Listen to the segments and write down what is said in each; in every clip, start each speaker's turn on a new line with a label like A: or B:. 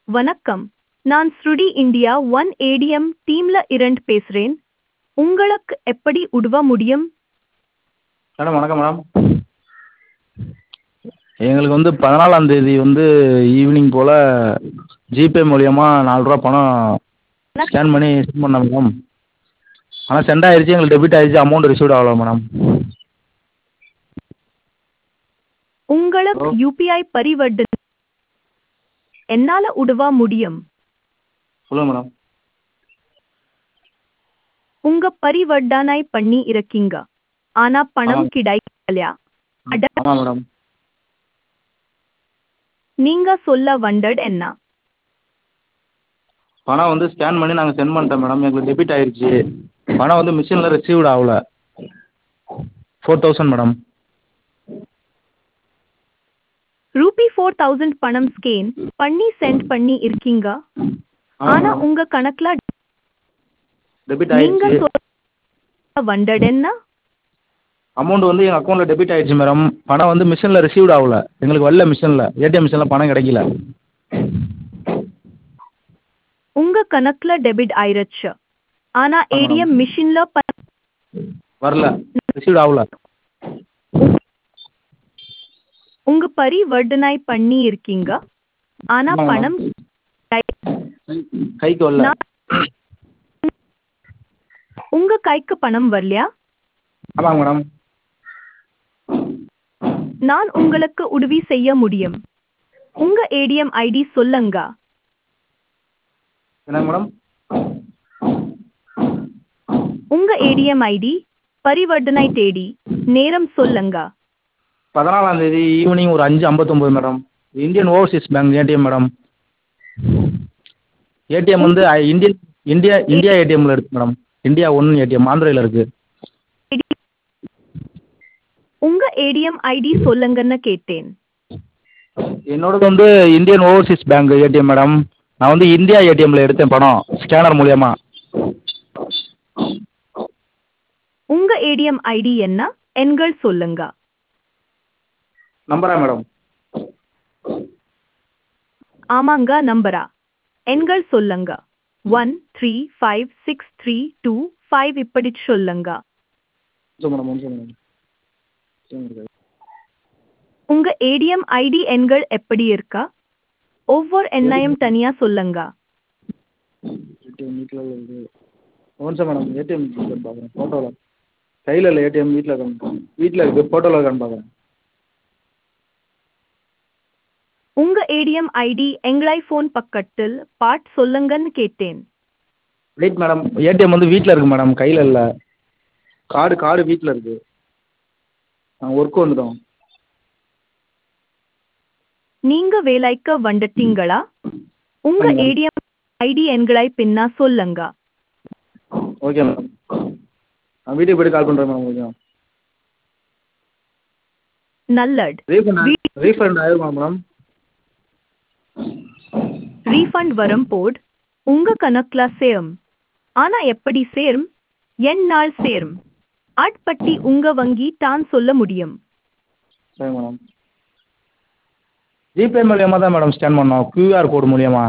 A: வணக்கம் நான் ஸ்ருடி இந்தியா ஒன் ஏடிஎம் டீம்ல இருந்து பேசுறேன் உங்களுக்கு எப்படி உதவ முடியும்
B: மேடம் வணக்கம் மேடம் எங்களுக்கு வந்து பதினாலாம் தேதி வந்து ஈவினிங் போல் ஜிபே மூலியமா நாலு ரூபா பணம் ஸ்கேன் பண்ணி சென்ட் பண்ணேன் மேடம் ஆனால் சென்ட் ஆயிருச்சு எங்களுக்கு டெபிட் ஆயிருச்சு அமௌண்ட் ரிசீவ்ட் ஆகல மேடம்
A: உங்களுக்கு
B: Hello?
A: யூபிஐ பரிவர்த்தனை என்னால உதவ முடியும்
B: சொல்லுங்கள் மேடம்
A: உங்க பரிவர்த்தனை பண்ணி இருக்கீங்க ஆனா பணம்
B: ஆமாம்.
A: கிடைக்கலையா அட
B: ஆமாம் மேடம்
A: நீங்க சொல்ல வந்தது என்ன
B: பணம் வந்து ஸ்கேன் பண்ணி நாங்கள் சென்ட் பண்ணிட்டோம் மேடம் எங்களுக்கு டெபிட் ஆயிருச்சு பணம் வந்து மிஷினில் ரிசீவ்ட் ஆகல four thousand madam
A: rupee four thousand பணம் ஸ்கேன் பண்ணி சென்ட் பண்ணி இருக்கீங்க ஆனா உங்க கணக்குல
B: டெபிட்
A: நீங்க
B: ஆயிருச்சு
A: சொல்ல வந்தது என்ன
B: அமௌண்ட் வந்து எங்கள் அக்கௌண்ட்டில் டெபிட் ஆயிடுச்சு மேடம் பணம் வந்து மிஷினில் ரிசீவ்ட் ஆகல எங்களுக்கு வரல மிஷினில் ஏடிஎம் மிஷினில் பணம் கிடைக்கல
A: உங்க கணக்குல டெபிட் ஆயிருச்சு ஆனா
B: ஆமா.
A: ஏடிஎம் மிஷின்ல ப-
B: வரல ரிசீவ்ட் ஆகல
A: உங்க பரிவர்த்தனை பண்ணி இருக்கீங்க ஆனா
B: ஆமா,
A: பணம்
B: கைக்கு வரல
A: நான்- உங்க கைக்கு பணம் வரலையா
B: ஆமாங்க மேடம்
A: நான் உங்களுக்கு உதவி செய்ய முடியும் உங்க ஏடிஎம் ஐடி சொல்லுங்க
B: என்னங்க மேடம்
A: உங்க ஏடிஎம் ஐடி பரிவர்த்தனை தேடி நேரம் சொல்லுங்க
B: பதினாலாம் தேதி ஈவினிங் ஒரு அஞ்சு ஐம்பத்தொம்போது madam Indian overseas bank ATM madam ATM வந்து ஐ- இந்தியன் இந்தியா இந்தியா ஏடிஎம்ல இருக்கு மேடம் இந்தியா ஒன் ஏடிஎம் ஆந்திரையில் இருக்கு
A: உங்க ஏடிஎம் ஐடி சொல்லுங்கன்னு கேட்டேன்
B: என்னோடது வந்து Indian overseas bank ATM madam நான் வந்து இந்தியா ஏடிஎம்ல எடுத்தேன் பணம் ஸ்கேனர் மூலியமா
A: உங்க ஏடிஎம் ஐடி என்ன எண்கள் சொல்லுங்க
B: நம்பரா மேடம்
A: ஆமாங்க நம்பரா எண்கள் சொல்லுங்க one three five six three two five இப்படி சொல்லுங்க
B: மேடம் மேடம்
A: உங்க ஏடிஎம் ஐடி எண்கள் எப்படி இருக்கா ஒவ்வொரு எண்ணையும் தனியா சொல்லுங்க
B: ஏடிஎம் வீட்டில் இருக்கு ஒன் சார் மேடம் ஏடிஎம் வீட்டில் பார்க்குறேன் ஃபோட்டோவில் கையில் இல்லை ஏடிஎம் வீட்டில் இருக்கான்னு வீட்டில் இருக்குது ஃபோட்டோவில் இருக்கான்னு பார்க்குறேன்
A: உங்க ஏடிஎம் ஐடி எங்களை ஃபோன் பக்கத்தில் பாட் சொல்லுங்கன்னு கேட்டேன்
B: வெயிட் மேடம் ஏடிஎம் வந்து வீட்டில் இருக்கு மேடம் கையில் இல்லை கார்டு கார்டு வீட்டில் இருக்கு நாங்கள் ஒர்க் வந்துட்டோம்
A: நீங்க வேலைக்கு வந்துட்டீங்களா உங்க
B: ஆமாம்.
A: ஏடிஎம் ஐடி எண்களை பின்னா சொல்லுங்க
B: ஓகே மேடம் நான் வீட்டுக்கு போய்ட்டு கால் பண்ணுறேன் மேடம் கொஞ்சம்
A: நல்லட்
B: ரீஃபண்ட்
A: வீ-
B: ரீஃபண்ட் ஆயிருமா மேடம்
A: ரீஃபண்ட் வரும் போட் உங்க கணக்குல சேரும் ஆனா எப்படி சேரும் என் நாள் சேரும் ஆட்பட்டி உங்க வங்கி தான் சொல்ல முடியும்
B: சரி மேடம் ஜிபே மூலியமாக தான் மேடம் ஸ்கேன் பண்ணோம் கியூஆர் கோடு மூலியமா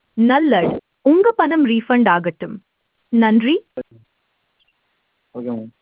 A: நல்லட் உங்க பணம் ரீஃபண்ட் ஆகட்டும் நன்றி
B: ஓகே மேடம்